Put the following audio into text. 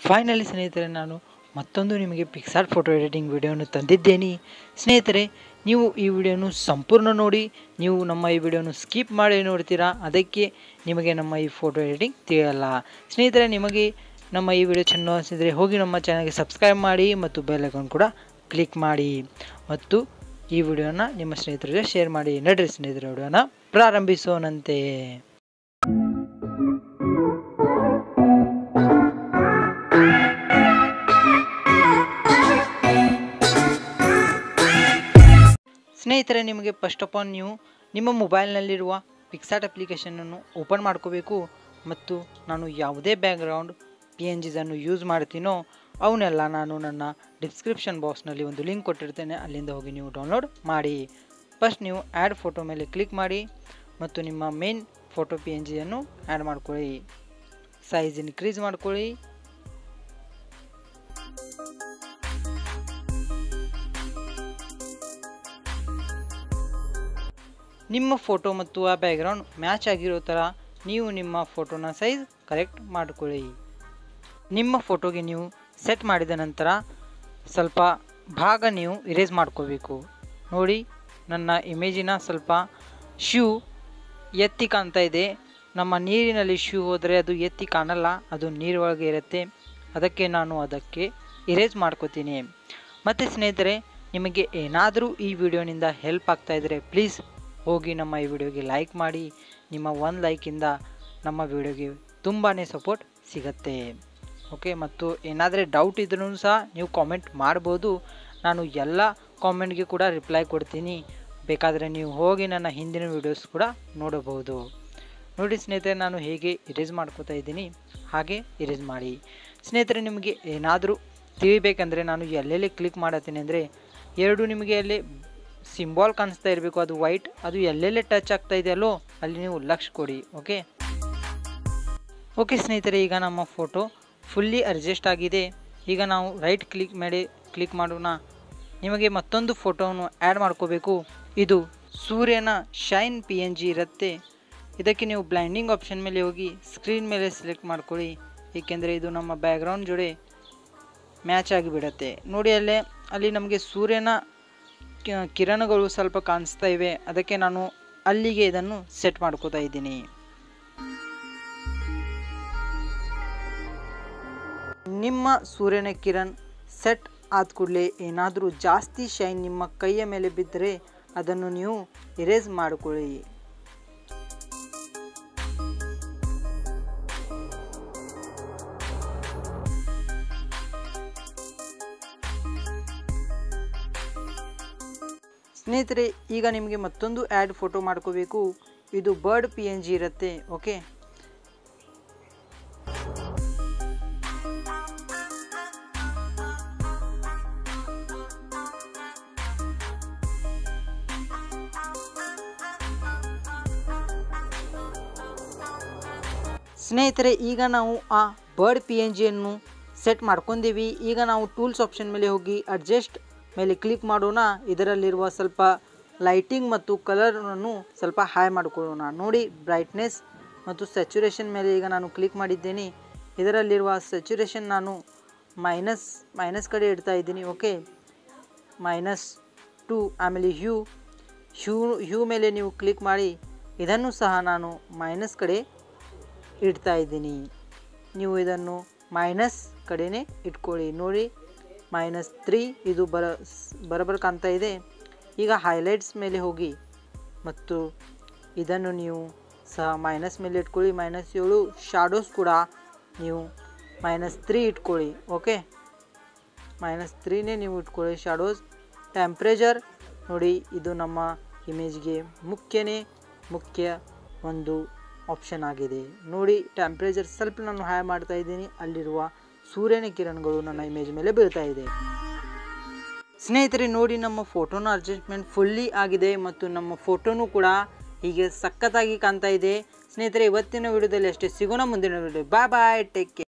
finally ಸ್ನೇಹಿತರೆ ನಾನು ಮತ್ತೊಂದು ನಿಮಗೆ ಪಿಕ್ಸಾರ್ಟ್ ಫೋಟೋ ಎಡಿಟಿಂಗ್ ವಿಡಿಯೋನು ತಂದಿದ್ದೇನೆ ಸ್ನೇಹಿತರೆ ನೀವು ಈ ವಿಡಿಯೋನು ಸಂಪೂರ್ಣ ನೋಡಿ ನೀವು ನಮ್ಮ ಈ ವಿಡಿಯೋನು ಸ್ಕಿಪ್ ಮಾಡಿ ನೋಡ್ತೀರಾ ಅದಕ್ಕೆ ನಿಮಗೆ ನಮ್ಮ ಈ ಫೋಟೋ ಎಡಿಟಿಂಗ್ ತಿಳಿಯಲ್ಲ ಸ್ನೇಹಿತರೆ ನಿಮಗೆ ನಮ್ಮ ಈ ವಿಡಿಯೋ ಚೆನ್ನ ಅನಿಸಿದರೆ ಹೋಗಿ ನಮ್ಮ ಚಾನಲ್ಗೆ ಸಬ್ಸ್ಕ್ರೈಬ್ ಮಾಡಿ ಮತ್ತು ಬೆಲ್ ಐಕಾನ್ ಕೂಡ ಕ್ಲಿಕ್ ಮಾಡಿ ಮತ್ತು ಈ ವಿಡಿಯೋನ ನಿಮ್ಮ ಸ್ನೇಹಿತರ ಜೊತೆ ಶೇರ್ ಮಾಡಿ ನಡ್ರಿ ಸ್ನೇಹಿತರ ವಿಡಿಯೋನ ಪ್ರಾರಂಭಿಸೋಣಂತೆ ಸ್ನೇಹಿತರೆ ನಿಮಗೆ ಫಸ್ಟ್ ಆಫ್ ಆಲ್ ನೀವು ನಿಮ್ಮ ಮೊಬೈಲ್ನಲ್ಲಿರುವ ಪಿಕ್ಸಾರ್ಟ್ ಅಪ್ಲಿಕೇಶನನ್ನು ಓಪನ್ ಮಾಡ್ಕೋಬೇಕು ಮತ್ತು ನಾನು ಯಾವುದೇ ಬ್ಯಾಕ್ಗ್ರೌಂಡ್ ಪಿ ಎನ್ ಜಿಸನ್ನು ಯೂಸ್ ಮಾಡ್ತೀನೋ ಅವನ್ನೆಲ್ಲ ನಾನು ನನ್ನ ಡಿಸ್ಕ್ರಿಪ್ಷನ್ ಬಾಕ್ಸ್ನಲ್ಲಿ ಒಂದು ಲಿಂಕ್ ಕೊಟ್ಟಿರ್ತೇನೆ ಅಲ್ಲಿಂದ ಹೋಗಿ ನೀವು ಡೌನ್ಲೋಡ್ ಮಾಡಿ ಫಸ್ಟ್ ನೀವು ಆ್ಯಡ್ ಫೋಟೋ ಮೇಲೆ ಕ್ಲಿಕ್ ಮಾಡಿ ಮತ್ತು ನಿಮ್ಮ ಮೇನ್ ಫೋಟೋ ಪಿ ಎನ್ ಜಿಯನ್ನು ಆ್ಯಡ್ ಮಾಡ್ಕೊಳ್ಳಿ ಸೈಜ್ ಇನ್ಕ್ರೀಸ್ ಮಾಡ್ಕೊಳ್ಳಿ ನಿಮ್ಮ ಫೋಟೋ ಮತ್ತು ಆ ಬ್ಯಾಕ್ಗ್ರೌಂಡ್ ಮ್ಯಾಚ್ ಆಗಿರೋ ಥರ ನೀವು ನಿಮ್ಮ ಫೋಟೋನ ಸೈಜ್ ಕರೆಕ್ಟ್ ಮಾಡ್ಕೊಳ್ಳಿ ನಿಮ್ಮ ಫೋಟೋಗೆ ನೀವು ಸೆಟ್ ಮಾಡಿದ ನಂತರ ಸ್ವಲ್ಪ ಭಾಗ ನೀವು ಇರೇಸ್ ಮಾಡ್ಕೋಬೇಕು ನೋಡಿ ನನ್ನ ಇಮೇಜಿನ ಸ್ವಲ್ಪ ಶೂ ಎತ್ತಿ ಕಾಣ್ತಾ ಇದೆ ನಮ್ಮ ನೀರಿನಲ್ಲಿ ಶೂ ಹೋದರೆ ಅದು ಎತ್ತಿ ಕಾಣಲ್ಲ ಅದು ನೀರೊಳಗೆ ಇರುತ್ತೆ ಅದಕ್ಕೆ ನಾನು ಅದಕ್ಕೆ ಇರೇಸ್ ಮಾಡ್ಕೋತೀನಿ ಮತ್ತು ಸ್ನೇಹಿತರೆ ನಿಮಗೆ ಏನಾದರೂ ಈ ವಿಡಿಯೋನಿಂದ ಹೆಲ್ಪ್ ಆಗ್ತಾ ಇದ್ದರೆ ಪ್ಲೀಸ್ ಹೋಗಿ ನಮ್ಮ ಈ ವಿಡಿಯೋಗೆ ಲೈಕ್ ಮಾಡಿ ನಿಮ್ಮ ಒಂದು ಲೈಕಿಂದ ನಮ್ಮ ವಿಡಿಯೋಗೆ ತುಂಬಾ ಸಪೋರ್ಟ್ ಸಿಗತ್ತೆ ಓಕೆ ಮತ್ತು ಏನಾದರೆ ಡೌಟ್ ಇದ್ರೂ ಸಹ ನೀವು ಕಾಮೆಂಟ್ ಮಾಡ್ಬೋದು ನಾನು ಎಲ್ಲ ಕಾಮೆಂಟ್ಗೆ ಕೂಡ ರಿಪ್ಲೈ ಕೊಡ್ತೀನಿ ಬೇಕಾದರೆ ನೀವು ಹೋಗಿ ನನ್ನ ಹಿಂದಿನ ವೀಡಿಯೋಸ್ ಕೂಡ ನೋಡಬಹುದು ನೋಡಿ ಸ್ನೇಹಿತರೆ ನಾನು ಹೇಗೆ ಇರೇಸ್ ಮಾಡ್ಕೋತಾ ಇದ್ದೀನಿ ಹಾಗೆ ಇರೇಸ್ ಮಾಡಿ ಸ್ನೇಹಿತರೆ ನಿಮಗೆ ಏನಾದರೂ ತಿಳಿಬೇಕಂದ್ರೆ ನಾನು ಎಲ್ಲೆಲ್ಲಿ ಕ್ಲಿಕ್ ಮಾಡತ್ತೀನಿ ಅಂದರೆ ಎರಡು ನಿಮಗೆ ಅಲ್ಲಿ ಸಿಂಬಾಲ್ ಕಾಣಿಸ್ತಾ ಇರಬೇಕು ಅದು ವೈಟ್ ಅದು ಎಲ್ಲೆಲ್ಲಿ ಟಚ್ ಆಗ್ತಾ ಇದೆಯಲ್ಲೋ ಅಲ್ಲಿ ನೀವು ಲಕ್ಷ ಕೊಡಿ ಓಕೆ ಓಕೆ ಸ್ನೇಹಿತರೆ ಈಗ ನಮ್ಮ ಫೋಟೋ ಫುಲ್ಲಿ ಅಡ್ಜಸ್ಟ್ ಆಗಿದೆ ಈಗ ನಾವು ರೈಟ್ ಕ್ಲಿಕ್ ಮಾಡಿ ಕ್ಲಿಕ್ ಮಾಡೋಣ ನಿಮಗೆ ಮತ್ತೊಂದು ಫೋಟೋವನ್ನು ಆ್ಯಡ್ ಮಾಡ್ಕೋಬೇಕು ಇದು ಸೂರ್ಯನ ಶೈನ್ ಪಿ ಎನ್ ಜಿ ಇರುತ್ತೆ ಇದಕ್ಕೆ ನೀವು ಬ್ಲೈಂಡಿಂಗ್ ಆಪ್ಷನ್ ಮೇಲೆ ಹೋಗಿ ಸ್ಕ್ರೀನ್ ಮೇಲೆ ಸೆಲೆಕ್ಟ್ ಮಾಡ್ಕೊಳ್ಳಿ ಏಕೆಂದರೆ ಇದು ನಮ್ಮ ಬ್ಯಾಕ್ಗ್ರೌಂಡ್ ಜೋಡಿ ಮ್ಯಾಚ್ ಆಗಿಬಿಡತ್ತೆ ನೋಡಿ ಅಲ್ಲೇ ಅಲ್ಲಿ ನಮಗೆ ಸೂರ್ಯನ ಕಿರಣಗಳು ಸ್ವಲ್ಪ ಕಾಣಿಸ್ತಾ ಇವೆ ಅದಕ್ಕೆ ನಾನು ಅಲ್ಲಿಗೆ ಇದನ್ನು ಸೆಟ್ ಮಾಡ್ಕೋತಾ ಇದ್ದೀನಿ ನಿಮ್ಮ ಸೂರ್ಯನ ಕಿರಣ್ ಸೆಟ್ ಆದ ಕೂಡಲೇ ಏನಾದರೂ ಜಾಸ್ತಿ ಶೈನ್ ನಿಮ್ಮ ಕೈಯ ಮೇಲೆ ಬಿದ್ದರೆ ಅದನ್ನು ನೀವು ಇರೇಸ್ ಮಾಡಿಕೊಳ್ಳಿ ಸ್ನೇಹಿತರೆ ಈಗ ನಿಮಗೆ ಮತ್ತೊಂದು ಆ್ಯಡ್ ಫೋಟೋ ಮಾಡ್ಕೋಬೇಕು ಇದು ಬರ್ಡ್ ಪಿ ಎನ್ ಜಿ ಇರುತ್ತೆ ಓಕೆ ಸ್ನೇಹಿತರೆ ಈಗ ನಾವು ಆ ಬರ್ಡ್ ಪಿ ಎನ್ ಜಿಯನ್ನು ಸೆಟ್ ಮಾಡ್ಕೊಂಡೀವಿ ಈಗ ನಾವು ಟೂಲ್ಸ್ ಆಪ್ಷನ್ ಮೇಲೆ ಹೋಗಿ ಅಡ್ಜಸ್ಟ್ ಮೇಲೆ ಕ್ಲಿಕ್ ಮಾಡೋಣ ಇದರಲ್ಲಿರುವ ಸ್ವಲ್ಪ ಲೈಟಿಂಗ್ ಮತ್ತು ಕಲರನ್ನು ಸ್ವಲ್ಪ ಹಾಯ್ ಮಾಡಿಕೊಳ್ಳೋಣ ನೋಡಿ ಬ್ರೈಟ್ನೆಸ್ ಮತ್ತು ಸ್ಯಾಚುರೇಷನ್ ಮೇಲೆ ಈಗ ನಾನು ಕ್ಲಿಕ್ ಮಾಡಿದ್ದೇನೆ ಇದರಲ್ಲಿರುವ ಸ್ಯಾಚುರೇಷನ್ ನಾನು ಮೈನಸ್ ಮೈನಸ್ ಕಡೆ ಇಡ್ತಾ ಇದ್ದೀನಿ ಓಕೆ ಮೈನಸ್ ಟು ಆಮೇಲೆ ಹ್ಯೂ ಹ್ಯೂ ಹ್ಯೂ ಮೇಲೆ ನೀವು ಕ್ಲಿಕ್ ಮಾಡಿ ಇದನ್ನು ಸಹ ನಾನು ಮೈನಸ್ ಕಡೆ ಇಡ್ತಾ ಇದ್ದೀನಿ ನೀವು ಇದನ್ನು ಮೈನಸ್ ಕಡೆನೇ ಇಟ್ಕೊಳ್ಳಿ ನೋಡಿ ಮೈನಸ್ ತ್ರೀ ಇದು ಬರ ಬರಬರ ಕಾಣ್ತಾ ಇದೆ ಈಗ ಹೈಲೈಟ್ಸ್ ಮೇಲೆ ಹೋಗಿ ಮತ್ತು ಇದನ್ನು ನೀವು ಸಹ ಮೈನಸ್ ಮೇಲೆ ಇಟ್ಕೊಳ್ಳಿ ಮೈನಸ್ ಏಳು ಶಾಡೋಸ್ ಕೂಡ ನೀವು ಮೈನಸ್ ತ್ರೀ ಇಟ್ಕೊಳ್ಳಿ ಓಕೆ ಮೈನಸ್ ತ್ರೀನೇ ನೀವು ಇಟ್ಕೊಳ್ಳಿ ಶಾಡೋಸ್ ಟೆಂಪ್ರೇಚರ್ ನೋಡಿ ಇದು ನಮ್ಮ ಇಮೇಜ್ಗೆ ಮುಖ್ಯನೇ ಮುಖ್ಯ ಒಂದು ಆಪ್ಷನ್ ಆಗಿದೆ ನೋಡಿ ಟೆಂಪ್ರೇಚರ್ ಸ್ವಲ್ಪ ನಾನು ಹಾಯ್ ಮಾಡ್ತಾ ಇದ್ದೀನಿ ಅಲ್ಲಿರುವ ಸೂರ್ಯನ ಕಿರಣಗಳು ನನ್ನ ಇಮೇಜ್ ಮೇಲೆ ಬೀಳ್ತಾ ಇದೆ ಸ್ನೇಹಿತರೆ ನೋಡಿ ನಮ್ಮ ಫೋಟೋನ ಅಡ್ಜಸ್ಟ್ಮೆಂಟ್ ಫುಲ್ಲಿ ಆಗಿದೆ ಮತ್ತು ನಮ್ಮ ಫೋಟೋನು ಕೂಡ ಹೀಗೆ ಸಖತ್ತಾಗಿ ಕಾಣ್ತಾ ಇದೆ ಸ್ನೇಹಿತರೆ ಇವತ್ತಿನ ವಿಡಿಯೋದಲ್ಲಿ ಅಷ್ಟೇ ಸಿಗೋಣ ಮುಂದಿನ video bye bye take care